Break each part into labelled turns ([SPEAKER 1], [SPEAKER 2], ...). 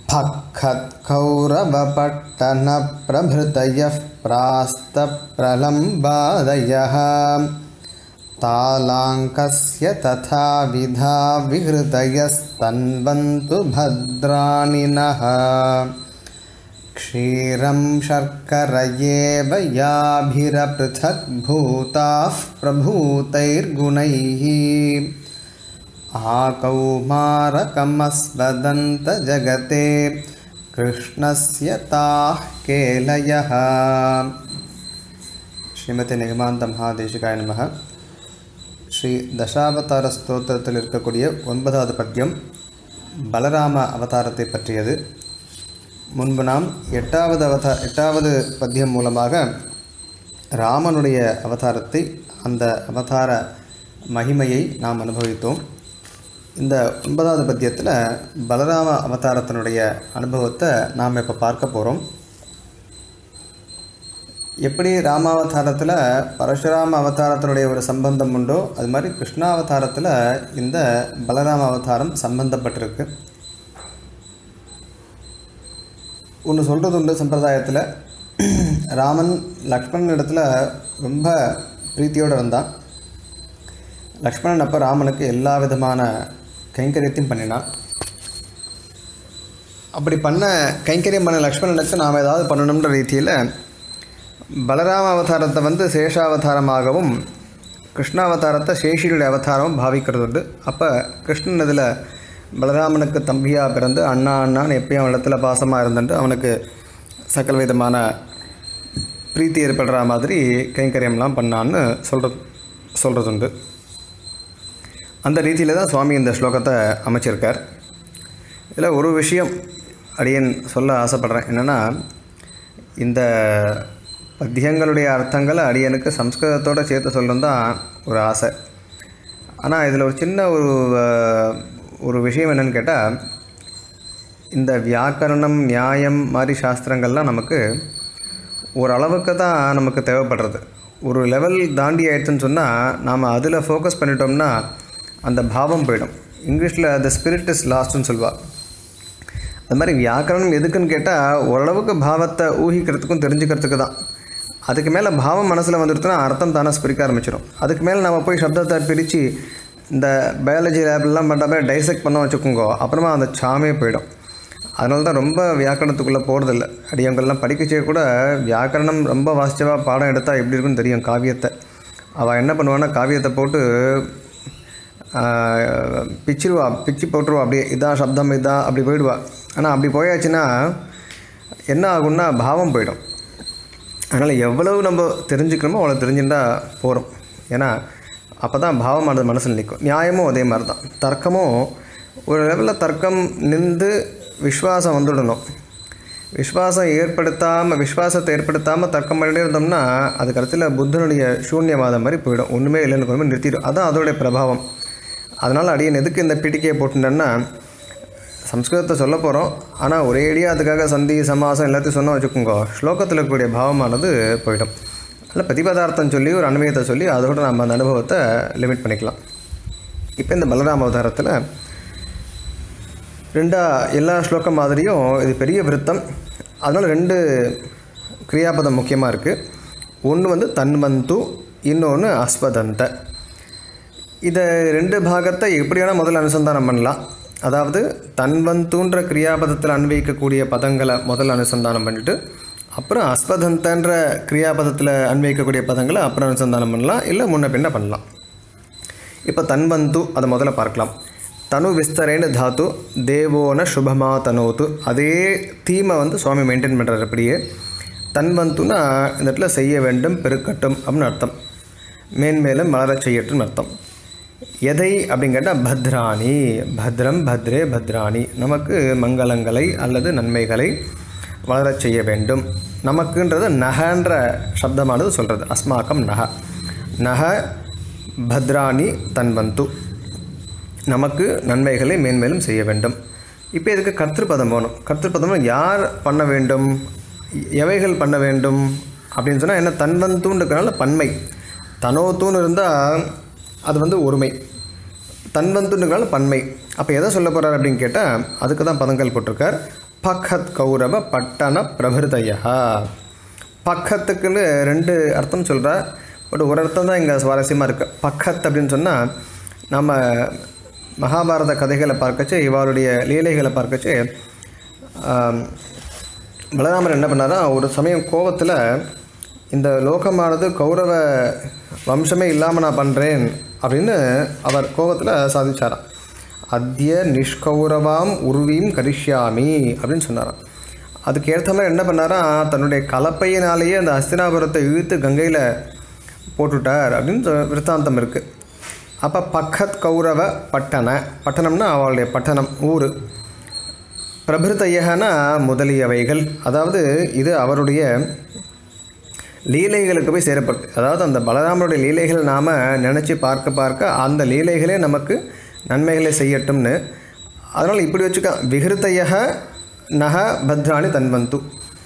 [SPEAKER 1] फक्खत्कौरवपट्टनप्रभृतयः प्रास्तप्रलम्बादयः तालाङ्कस्य तथाविधा विहृतयस्तन्वन्तु भद्राणिनः क्षीरं शर्कर एव याभिरपृथग्भूताः प्रभूतैर्गुणैः आकौमारकमस्वदन्तजगते कृष्णस्य ताः केलयः ஸ்ரீமதி நிகமாந்த மகாதேசிகாய நமக ஸ்ரீ தசாவதார ஸ்தோத்திரத்தில் இருக்கக்கூடிய ஒன்பதாவது பத்தியம் பலராம அவதாரத்தை பற்றியது முன்பு நாம் எட்டாவது அவதா எட்டாவது பத்தியம் மூலமாக ராமனுடைய அவதாரத்தை அந்த அவதார மகிமையை நாம் அனுபவித்தோம் இந்த ஒன்பதாவது பத்தியத்தில் பலராம அவதாரத்தினுடைய அனுபவத்தை நாம் இப்போ பார்க்க போகிறோம் எப்படி ராமாவதாரத்தில் பரசுராம அவதாரத்தினுடைய ஒரு சம்பந்தம் உண்டோ அது மாதிரி கிருஷ்ணாவதாரத்தில் இந்த பலராம அவதாரம் சம்பந்தப்பட்டிருக்கு ஒன்று சொல்கிறது உண்டு சம்பிரதாயத்தில் ராமன் லக்ஷ்மணன் இடத்துல ரொம்ப பிரீத்தியோடு இருந்தான் லக்ஷ்மணன் அப்போ ராமனுக்கு எல்லா விதமான கைங்கரியத்தையும் பண்ணினான் அப்படி பண்ண கைங்கரியம் பண்ண லக்ஷ்மணனுக்கு நாம் ஏதாவது பண்ணணுன்ற ரீதியில் பலராம அவதாரத்தை வந்து சேஷாவதாரமாகவும் கிருஷ்ணாவதாரத்தை சேஷியுடைய அவதாரமும் பாவிக்கிறது உண்டு அப்போ கிருஷ்ணன் இதில் பலராமனுக்கு தம்பியாக பிறந்து அண்ணா அண்ணான்னு எப்பயும் அவன் இடத்துல பாசமாக இருந்துட்டு அவனுக்கு சகல விதமான பிரீத்தி ஏற்படுற மாதிரி கைங்கரியம்லாம் பண்ணான்னு சொல்கிறது சொல்கிறது உண்டு அந்த ரீதியில் தான் சுவாமி இந்த ஸ்லோகத்தை அமைச்சிருக்கார் இதில் ஒரு விஷயம் அடியன் சொல்ல ஆசைப்படுறேன் என்னென்னா இந்த பத்தியங்களுடைய அர்த்தங்களை அடியனுக்கு சம்ஸ்கிருதத்தோடு சேர்த்து சொல்லணும் தான் ஒரு ஆசை ஆனால் இதில் ஒரு சின்ன ஒரு ஒரு விஷயம் என்னென்னு கேட்டால் இந்த வியாக்கரணம் நியாயம் மாதிரி சாஸ்திரங்கள்லாம் நமக்கு ஓரளவுக்கு தான் நமக்கு தேவைப்படுறது ஒரு லெவல் தாண்டி ஆயிடுச்சுன்னு சொன்னால் நாம் அதில் ஃபோக்கஸ் பண்ணிட்டோம்னா அந்த பாவம் போயிடும் இங்கிலீஷில் த ஸ்பிரிட் இஸ் லாஸ்ட்னு சொல்லுவாள் அது மாதிரி வியாக்கரணம் எதுக்குன்னு கேட்டால் ஓரளவுக்கு பாவத்தை ஊகிக்கிறதுக்கும் தெரிஞ்சுக்கிறதுக்கு தான் அதுக்கு மேலே பாவம் மனசில் வந்துடுச்சுன்னா அர்த்தம் தானே ஸ்பிரிக்க ஆரம்பிச்சிடும் அதுக்கு மேலே நம்ம போய் சப்தத்தை பிரித்து இந்த பயாலஜி லேப்லாம் பண்ணுற டைசெக்ட் பண்ண வச்சுக்கோங்க அப்புறமா அந்த சாமே போயிடும் அதனால தான் ரொம்ப வியாக்கரணத்துக்குள்ளே போகிறதில்ல அடியவங்கள்லாம் படிக்கச்சே கூட வியாக்கரணம் ரொம்ப வாசிச்சவா பாடம் எடுத்தால் எப்படி இருக்குன்னு தெரியும் காவியத்தை அவள் என்ன பண்ணுவான்னா காவியத்தை போட்டு பிச்சிருவா பிச்சு போட்டுருவா அப்படியே இதான் சப்தம் இதான் அப்படி போயிடுவா ஆனால் அப்படி போயாச்சுன்னா என்ன ஆகும்னா பாவம் போயிடும் அதனால் எவ்வளவு நம்ம தெரிஞ்சுக்கணுமோ அவ்வளோ தெரிஞ்சுட்டா போகிறோம் ஏன்னா அப்போ தான் பாவமானது மனசில் நிற்கும் நியாயமும் அதே மாதிரி தான் தர்க்கமும் ஒரு லெவலில் தர்க்கம் நின்று விஸ்வாசம் வந்துடணும் விஸ்வாசம் ஏற்படுத்தாமல் விஸ்வாசத்தை ஏற்படுத்தாமல் தர்க்கம் பண்ணிட்டே இருந்தோம்னா அது கடைசியில் புத்தனுடைய சூன்யவாதம் மாதிரி போயிடும் ஒன்றுமே இல்லைன்னு கொஞ்சம் நிறுத்திடும் அதுதான் அதோடைய பிரபாவம் அதனால் அடியன் எதுக்கு இந்த பிடிக்கையை போட்டுட்டேன்னா சம்ஸ்கிருதத்தை சொல்ல போகிறோம் ஆனால் ஒரேடியாக அதுக்காக சந்தி சமாசம் எல்லாத்தையும் சொன்னால் வச்சுக்கோங்க ஸ்லோகத்தில் இருக்கக்கூடிய பாவமானது போயிடும் அதில் பிரதிபதார்த்தம் சொல்லி ஒரு அனுபவத்தை சொல்லி அதோட நம்ம அந்த அனுபவத்தை லிமிட் பண்ணிக்கலாம் இப்போ இந்த பலராம அவதாரத்தில் ரெண்டா எல்லா ஸ்லோகம் மாதிரியும் இது பெரிய விருத்தம் அதனால் ரெண்டு கிரியாபதம் முக்கியமாக இருக்குது ஒன்று வந்து தன்வந்து இன்னொன்று அஸ்வதந்த இதை ரெண்டு பாகத்தை எப்படியான முதல்ல அனுசந்தானம் பண்ணலாம் அதாவது தன்வந்துன்ற கிரியாபதத்தில் அன்வைக்கக்கூடிய பதங்களை முதல்ல அனுசந்தானம் பண்ணிவிட்டு அப்புறம் அஸ்வதந்தன்ற கிரியாபதத்தில் அன்வைக்கக்கூடிய பதங்களை அப்புறம் அனுசந்தானம் பண்ணலாம் இல்லை முன்ன பின்ன பண்ணலாம் இப்போ தன்வந்து அதை முதல்ல பார்க்கலாம் தனு விஸ்தரேன்னு தாத்து தேவோன சுபமா தனோத்து அதே தீமை வந்து சுவாமி மெயின்டைன் பண்ணுறாரு அப்படியே தன்வந்துனா இந்த இடத்துல செய்ய வேண்டும் பெருக்கட்டும் அப்படின்னு அர்த்தம் மேன்மேலும் வளரச் செய்யட்டும் அர்த்தம் எதை அப்படின்னு கேட்டால் பத்ராணி பத்ரம் பத்ரே பத்ராணி நமக்கு மங்களங்களை அல்லது நன்மைகளை வளரச் செய்ய வேண்டும் நமக்குன்றது நகன்ற சப்தமானது சொல்கிறது அஸ்மாக்கம் நக நக பத்ராணி தன்வந்து நமக்கு நன்மைகளை மேன்மேலும் செய்ய வேண்டும் இப்போ இதுக்கு கர்த்திருப்பதம் வேணும் கர்த்திருப்பதம் யார் பண்ண வேண்டும் எவைகள் பண்ண வேண்டும் அப்படின்னு சொன்னால் என்ன தன்வந்துன்றதுனால பன்மை தனோத்தூன்னு இருந்தால் அது வந்து ஒருமை தன்வந்துன்றதுனால பன்மை அப்போ எதை சொல்ல போகிறார் அப்படின்னு கேட்டால் அதுக்கு தான் பதங்கள் போட்டிருக்கார் பக்கத் கௌரவ பட்டண பிரபிருதய பக்கத்துக்குன்னு ரெண்டு அர்த்தம் சொல்கிறா பட் ஒரு அர்த்தம் தான் இங்கே சுவாரஸ்யமாக இருக்குது பக்கத் அப்படின்னு சொன்னால் நம்ம மகாபாரத கதைகளை பார்க்கச்சு இவருடைய லீலைகளை பார்க்கச்சு ஆம், பலராமர் என்ன பண்ணாரா ஒரு சமயம் கோபத்தில் இந்த லோகமானது கௌரவ வம்சமே இல்லாமல் நான் பண்ணுறேன் அப்படின்னு அவர் கோபத்தில் சாதிச்சாராம் அத்திய நிஷ்கௌரவாம் உருவீம் கரிஷ்யாமி அப்படின்னு சொன்னாராம் அதுக்கு ஏற்ற மாதிரி என்ன பண்ணாரா தன்னுடைய கலப்பையினாலேயே அந்த ஹஸ்தினாபுரத்தை இழுத்து கங்கையில் போட்டுட்டார் அப்படின்னு சொ- விருத்தாந்தம் இருக்குது அப்போ பக்கத் கௌரவ பட்டண பட்டணம்னா அவளுடைய பட்டணம் ஊர் பிரபிருத்தையகனா முதலியவைகள் அதாவது இது அவருடைய லீலைகளுக்கு போய் சேரப்பட்டு அதாவது அந்த பலராமருடைய லீலைகள் நாம் நினச்சி பார்க்க பார்க்க அந்த லீலைகளே நமக்கு நன்மைகளை செய்யட்டும்னு அதனால் இப்படி வச்சுக்க விகிருத்தையக நக பத்ராணி தன்வந்து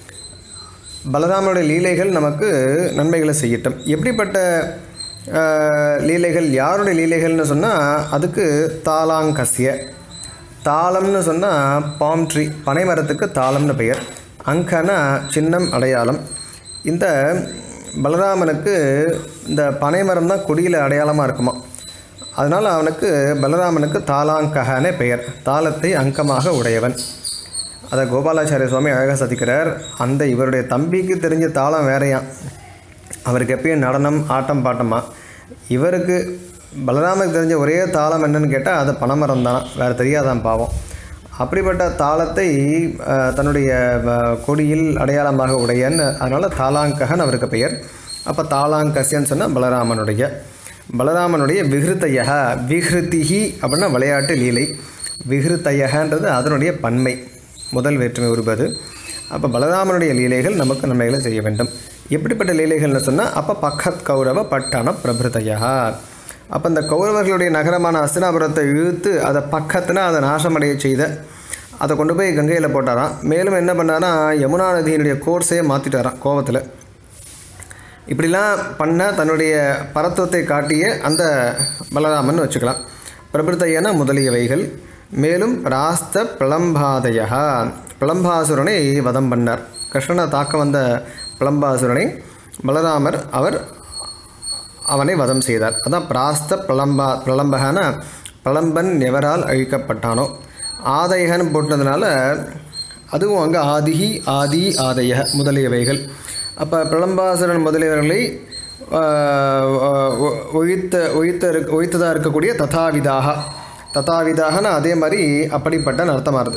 [SPEAKER 1] பலராமருடைய லீலைகள் நமக்கு நன்மைகளை செய்யட்டும் எப்படிப்பட்ட ஆஹ், லீலைகள் யாருடைய லீலைகள்னு சொன்னால் அதுக்கு தாளாங்கசிய தாளம்னு சொன்னால் பாம் ட்ரீ பனை மரத்துக்கு தாளம்னு பெயர் அங்கனா சின்னம் அடையாளம் இந்த பலராமனுக்கு இந்த பனை மரம் தான் கொடியில் அடையாளமாக இருக்குமா அதனால் அவனுக்கு பலராமனுக்கு தாளாங்ககனே பெயர் தாளத்தை அங்கமாக உடையவன் அதை கோபாலாச்சாரிய சுவாமி அழகாக சதிக்கிறார் அந்த இவருடைய தம்பிக்கு தெரிஞ்ச தாளம் வேறையாம் அவருக்கு எப்பயும் நடனம் ஆட்டம் பாட்டமா இவருக்கு பலராமருக்கு தெரிஞ்ச ஒரே தாளம் என்னன்னு கேட்டால் அது பனைமரம் தான் வேறு தெரியாதான் பாவம் அப்படிப்பட்ட தாளத்தை அஹ், தன்னுடைய அஹ், கொடியில் அடையாளமாக உடையன் அதனால் தாளாங்ககன் அவருக்கு பெயர் அப்போ தாளாங்கசியன்னு சொன்னால் பலராமனுடைய பலராமனுடைய விகிருத்தையக விகிருத்திஹி அப்படின்னா விளையாட்டு லீலை விகிருத்தையகன்றது அதனுடைய பன்மை முதல் வேற்றுமை உருவது அப்போ பலராமனுடைய லீலைகள் நமக்கு நன்மைகளை செய்ய வேண்டும் எப்படிப்பட்ட லீலைகள்னு சொன்னால் அப்போ பக்கத் கௌரவ பட்டண பிரபிருதையா அப்போ இந்த கௌரவர்களுடைய நகரமான அஸ்தினாபுரத்தை இழுத்து அதை பக்கத்துனா அதை நாசமடைய செய்த அதை கொண்டு போய் கங்கையில் போட்டாராம் மேலும் என்ன பண்ணாரா யமுனா நதியினுடைய கோர்ஸே மாற்றிட்டாராம் கோவத்தில் இப்படிலாம் பண்ண தன்னுடைய பரத்துவத்தை காட்டிய அந்த பலராமன் வச்சுக்கலாம் பிரபிருத்தையன முதலியவைகள் மேலும் ராஸ்த பிரளம்பாதய பிரளம்பாசுரனை வதம் பண்ணார் கிருஷ்ணனை தாக்க வந்த பிரளம்பாசுரனை பலராமர் அவர் அவனை வதம் செய்தார் அதான் பிராஸ்த பிரளம்பா பிரளம்பகன பிரளம்பன் எவரால் அழிக்கப்பட்டானோ ஆதையகன் போட்டதுனால அதுவும் அங்கே ஆதிஹி ஆதி ஆதைய முதலியவைகள் அப்போ பிரளம்பாசுரன் முதலியவர்களை ஆஹ், ஒ- ஒழித்த ஒழித்த இருக்க ஒழித்ததாக இருக்கக்கூடிய ததாவிதாக ததாவிதாகனா அதே மாதிரி அப்படிப்பட்ட அர்த்தமாகுது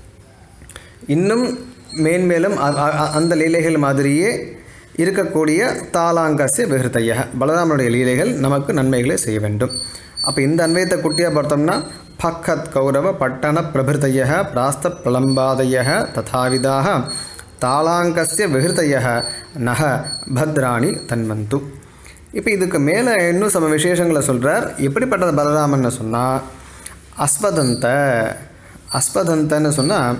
[SPEAKER 1] இன்னும் மேன்மேலும் அ- அ- அ- அந்த லீலைகள் மாதிரியே இருக்கக்கூடிய தாளாங்கசிய விகிருத்தைய பலராமனுடைய லீலைகள் நமக்கு நன்மைகளை செய்ய வேண்டும் அப்போ இந்த அன்வயத்தை குட்டியாக பார்த்தோம்னா பக்கத் கௌரவ பட்டண பிரபிருத்தைய பிராஸ்த பிரலம்பாதய ததாவிதாக தாளாங்கசிய விகிருத்தைய நக பத்ராணி தன்வந்து இப்போ இதுக்கு மேலே இன்னும் சம விசேஷங்களை சொல்கிறார் எப்படிப்பட்டது பலராமன்னு சொன்னால் அஸ்வதந்த அஸ்வதந்தன்னு சொன்னால்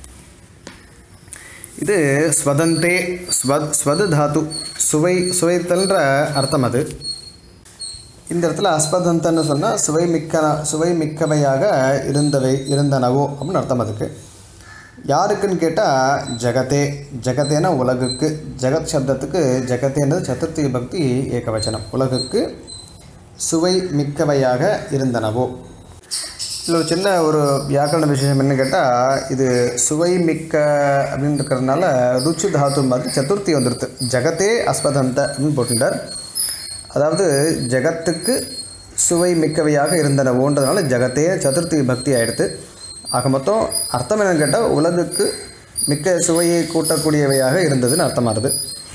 [SPEAKER 1] இது ஸ்வதந்தே ஸ்வத் ஸ்வது தாத்து சுவை சுவைத்தல்ன்ற அர்த்தம் அது இந்த இடத்துல அஸ்வதந்தன்னு சொன்னால் சுவை மிக்க சுவை மிக்கவையாக இருந்தவை இருந்தனவோ அப்படின்னு அர்த்தம் அதுக்கு யாருக்குன்னு கேட்டால் ஜெகத்தே ஜெகத்தேனா உலகுக்கு ஜெகத் சப்தத்துக்கு ஜெகத்தேன்றது சதுர்த்தி பக்தி ஏகவச்சனம் உலகுக்கு சுவை மிக்கவையாக இருந்தனவோ இதில் ஒரு சின்ன ஒரு வியாக்கரண விசேஷம் என்ன கேட்டால் இது சுவை மிக்க அப்படின்னு இருக்கிறதுனால ருச்சி தாத்து மாதிரி சதுர்த்தி வந்துடுது ஜெகத்தே அஸ்வதந்த அப்படின்னு போட்டுட்டார் அதாவது ஜெகத்துக்கு சுவை மிக்கவையாக இருந்தனவோன்றதுனால ஜெகத்தே சதுர்த்தி பக்தி ஆயிடுத்து ஆக மொத்தம் அர்த்தம் என்னன்னு கேட்டால் உலகுக்கு மிக்க சுவையை கூட்டக்கூடியவையாக இருந்ததுன்னு அர்த்தமாகுது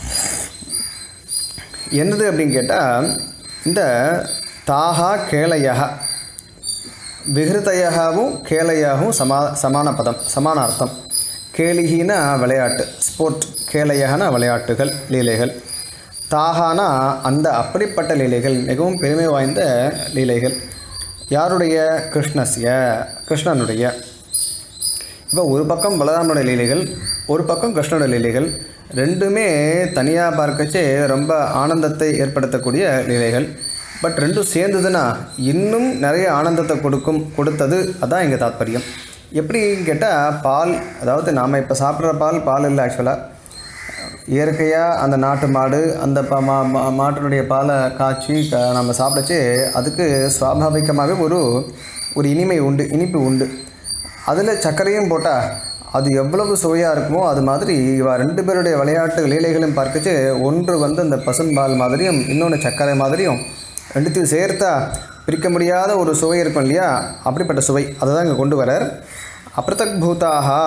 [SPEAKER 1] என்னது அப்படின்னு கேட்டால் இந்த தாஹா கேளையாக விகிருத்தையாகவும் கேளையாகவும் சமா சமான பதம் சமான அர்த்தம் கேளிகினா விளையாட்டு ஸ்போர்ட் கேளையகனா விளையாட்டுகள் லீலைகள் தாகானா அந்த அப்படிப்பட்ட லீலைகள் மிகவும் பெருமை வாய்ந்த லீலைகள் யாருடைய கிருஷ்ணஸ்ய கிருஷ்ணனுடைய இப்போ ஒரு பக்கம் பலராமனுடைய லீலைகள் ஒரு பக்கம் கிருஷ்ணனுடைய லீலைகள் ரெண்டுமே தனியாக பார்க்கச்சே ரொம்ப ஆனந்தத்தை ஏற்படுத்தக்கூடிய லீலைகள் பட் ரெண்டும் சேர்ந்ததுன்னா இன்னும் நிறைய ஆனந்தத்தை கொடுக்கும் கொடுத்தது அதான் இங்கே தாத்பரியம் எப்படின்னு கேட்டால் பால் அதாவது நாம் இப்போ சாப்பிட்ற பால் பால் இல்லை ஆக்சுவலாக இயற்கையாக அந்த நாட்டு மாடு அந்த ப மா மா- மாட்டினுடைய பாலை காய்ச்சி க நம்ம சாப்பிடச்சு அதுக்கு சுவாபாவிகமாகவே ஒரு ஒரு இனிமை உண்டு இனிப்பு உண்டு அதில் சர்க்கரையும் போட்டால் அது எவ்வளவு சுவையாக இருக்குமோ அது மாதிரி இவ ரெண்டு பேருடைய விளையாட்டு லீலைகளையும் பார்க்கச்சு ஒன்று வந்து அந்த பசும்பால் மாதிரியும் இன்னொன்று சர்க்கரை மாதிரியும் ரெண்டுத்தையும் சேர்த்தா பிரிக்க முடியாத ஒரு சுவை இருக்கும் இல்லையா அப்படிப்பட்ட சுவை அதை தான் இங்கே கொண்டு வரார் அப்ரதக் பூதாகா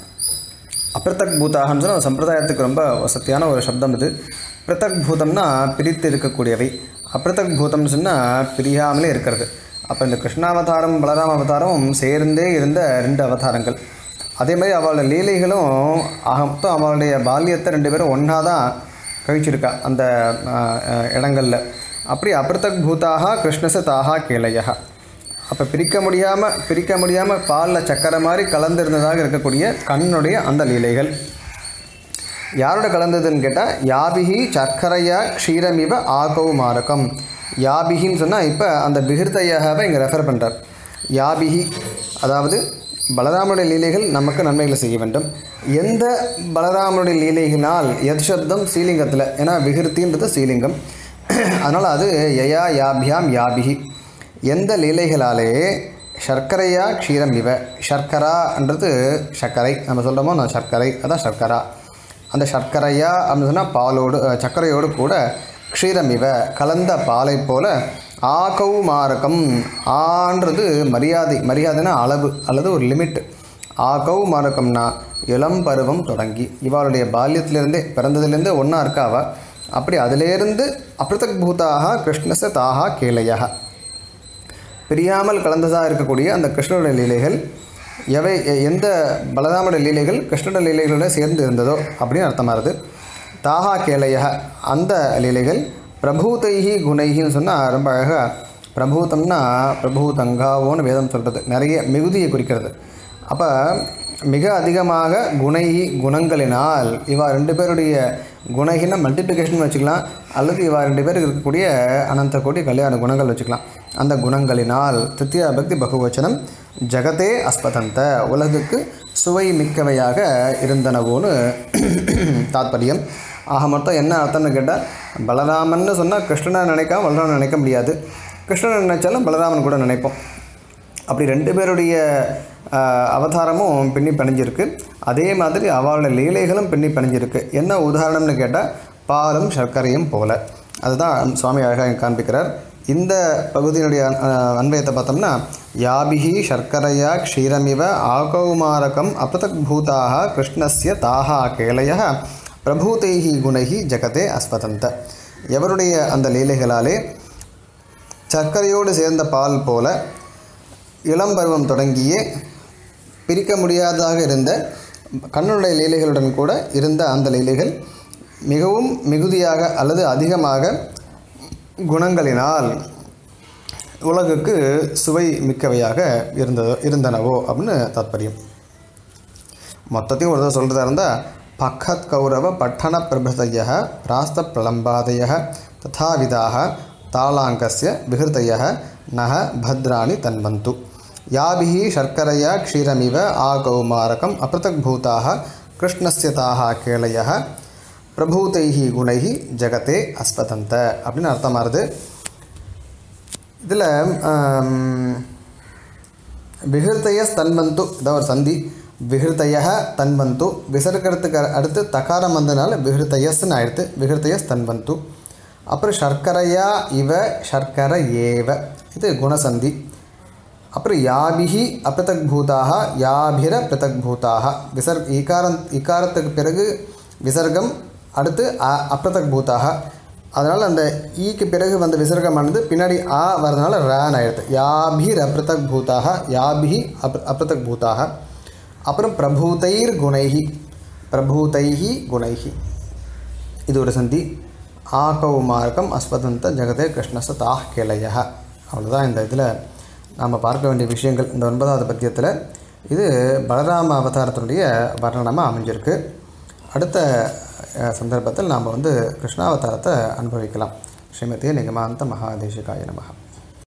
[SPEAKER 1] அப்ரதக் பூதாகன்னு சொன்னால் சம்பிரதாயத்துக்கு ரொம்ப வசதியான ஒரு சப்தம் இது பிரதக் பூதம்னா பிரித்து இருக்கக்கூடியவை அப்ரதக் பூதம்னு சொன்னால் பிரியாமலே இருக்கிறது அப்போ இந்த கிருஷ்ணாவதாரம் பலராம அவதாரம் சேர்ந்தே இருந்த ரெண்டு அவதாரங்கள் அதே மாதிரி அவளோட லீலைகளும் ஆக மொத்தம் அவளுடைய பால்யத்தை ரெண்டு பேரும் ஒன்றா தான் கழிச்சிருக்கா அந்த ஆஹ், ஆஹ், இடங்கள்ல அப்படி அப்ரதக் பூதாக கிருஷ்ணச தாகா கேளையா அப்போ பிரிக்க முடியாமல் பிரிக்க முடியாமல் பாலில் சக்கரை மாதிரி கலந்திருந்ததாக இருக்கக்கூடிய கண்ணுடைய அந்த லீலைகள் யாரோட கலந்ததுன்னு கேட்டால் யாபிகி சர்க்கரையா க்ஷீரமிவ ஆகவு மாரகம் யாபிகின்னு சொன்னால் இப்போ அந்த பிகிருத்தையாகவே இங்கே ரெஃபர் பண்ணுறார் யாபிகி அதாவது பலராமனுடைய லீலைகள் நமக்கு நன்மைகளை செய்ய வேண்டும் எந்த பலராமனுடைய லீலைகளினால் எத் சப்தம் ஸ்ரீலிங்கத்தில் ஏன்னா விகிருத்தின்றது ஸ்ரீலிங்கம் அதனால் அது யயா யாபியாம் யாபிகி எந்த லீலைகளாலே சர்க்கரையா க்ஷீரம் இவ சர்க்கரான்றது சர்க்கரை நம்ம சொல்கிறோமோ நான் சர்க்கரை அதான் சர்க்கரா அந்த சர்க்கரையா அப்படின்னு சொன்னால் பாலோடு அஹ், சர்க்கரையோடு கூட க்ஷீரம் இவ கலந்த பாலை போல ஆகவு மாரகம் ஆன்றது மரியாதை மரியாதைனா அளவு அல்லது ஒரு லிமிட் ஆகவு மாரகம்னா இளம் பருவம் தொடங்கி இவளுடைய பால்யத்திலிருந்தே பிறந்ததுலேருந்தே ஒன்றா இருக்காவ அப்படி அதிலேருந்து அப்ரதக் பூதாக கிருஷ்ணச தாகா கேளையாக பிரியாமல் கலந்ததாக இருக்கக்கூடிய அந்த கிருஷ்ணனுடைய லீலைகள் எவை எ- எந்த பலராமனுடைய லீலைகள் கிருஷ்ணனுடைய லீலைகளோட சேர்ந்து இருந்ததோ அப்படின்னு அர்த்தமாகுது தாகா கேளைய அந்த லீலைகள் பிரபூதைஹி குணைகின்னு சொன்னால் ரொம்ப அழகாக பிரபூதம்னா பிரபூதங்காவோன்னு வேதம் சொல்கிறது நிறைய மிகுதியை குறிக்கிறது அப்போ மிக அதிகமாக குணைகி குணங்களினால் இவா ரெண்டு பேருடைய குணகின மல்டிப்ளிகேஷன் வச்சுக்கலாம் அல்லது இவா ரெண்டு பேருக்கு இருக்கக்கூடிய அனந்த கோடி கல்யாண குணங்கள் வச்சுக்கலாம் அந்த குணங்களினால் திருத்தியா பக்தி பகுவச்சனம் ஜகத்தே அஸ்பதந்த உலகுக்கு சுவை மிக்கவையாக இருந்தனவோன்னு தாத்பரியம் ஆக மொத்தம் என்ன அர்த்தம்னு கேட்டால் பலராமன்னு சொன்னால் கிருஷ்ணனை நினைக்காம பலராமன் நினைக்க முடியாது கிருஷ்ணனை நினைச்சாலும் பலராமன் கூட நினைப்போம் அப்படி ரெண்டு பேருடைய ஆஹ், அவதாரமும் பின்னி பிணைஞ்சிருக்கு அதே மாதிரி அவளோட லீலைகளும் பின்னி பிணைஞ்சிருக்கு என்ன உதாரணம்னு கேட்டால் பாலும் சர்க்கரையும் போல அதுதான் சுவாமி அழகாக இங்க காண்பிக்கிறார் இந்த பகுதியினுடைய ஆஹ், அன்வயத்தை பார்த்தோம்னா யாபிகி சர்க்கரையா க்ஷீரமிவ ஆகௌமாரகம் அபதக் பூதாக கிருஷ்ணஸ்ய தாகா கேளைய பிரபூதைஹி குணைஹி ஜகதே அஸ்வதந்த எவருடைய அந்த லீலைகளாலே சர்க்கரையோடு சேர்ந்த பால் போல இளம் பருவம் தொடங்கியே பிரிக்க முடியாததாக இருந்த கண்ணனுடைய லீலைகளுடன் கூட இருந்த அந்த லீலைகள் மிகவும் மிகுதியாக அல்லது அதிகமாக குணங்களினால் உலகுக்கு சுவை மிக்கவையாக இருந்ததோ இருந்தனவோ அப்படின்னு தாத்பரியம் மொத்தத்தையும் ஒரு தடவை சொல்கிறதா இருந்தால் பக்கத் கௌரவ பட்டண பிரபதய பிராஸ்த பிரலம்பாதய ததாவிதாக தாளாங்கஸ்ய விகிருதய நக பத்ராணி தன்வந்து யாபிஹி சர்க்கரையா க்ஷீரமிவ ஆகௌமாரகம் அபிருத்தக் பூதாக கிருஷ்ணஸ்ய தாகா கேளைய பிரபூதைஹி குணைஹி ஜகத்தே அஸ்பதந்த அப்படின்னு அர்த்தமாகுது இதில் விகிருத்தய தன்வந்து இதான் ஒரு சந்தி விகிருத்தய தன்வந்து விசர்க்கறதுக்கு அடுத்து தகாரம் வந்ததுனால விகிருத்தயஸ்ன்னு ஆயிடுத்து விகிருத்தயஸ் தன்வந்து அப்புறம் சர்க்கரையா இவ சர்க்கர ஏவ இது குணசந்தி அப்புறம் யாபிஹி அபிருத்தக் பூதாக யாபிர பிருத்தக் பூதாக விசர் இகாரம் இகாரத்துக்கு பிறகு விசர்க்கம் அடுத்து அ அப்பிரதக் பூதாக அதனால் அந்த ஈக்கு பிறகு வந்த விசர்க்கமானது பின்னாடி ஆ வரதுனால ரேன் ஆயிடுது யாபிர் அப்பிரதக் பூதாக யாபிஹி அப் அப்பிரதக் பூதாக அப்புறம் பிரபூதைர் குணைஹி பிரபூதைஹி குணைஹி இது ஒரு சந்தி ஆகௌ மார்க்கம் அஸ்வதந்த ஜெகதே கிருஷ்ணச தாஹ் கேளைய அவ்வளோதான் இந்த இதில் நாம் பார்க்க வேண்டிய விஷயங்கள் இந்த ஒன்பதாவது பத்தியத்தில் இது பலராம அவதாரத்தினுடைய வர்ணனமாக அமைஞ்சிருக்கு அடுத்த அஹ், சந்தர்ப்பத்தில் நாம் வந்து கிருஷ்ணாவதாரத்தை அனுபவிக்கலாம் ஸ்ரீமதி நிகமாந்த மகாதேசிகாய நமகா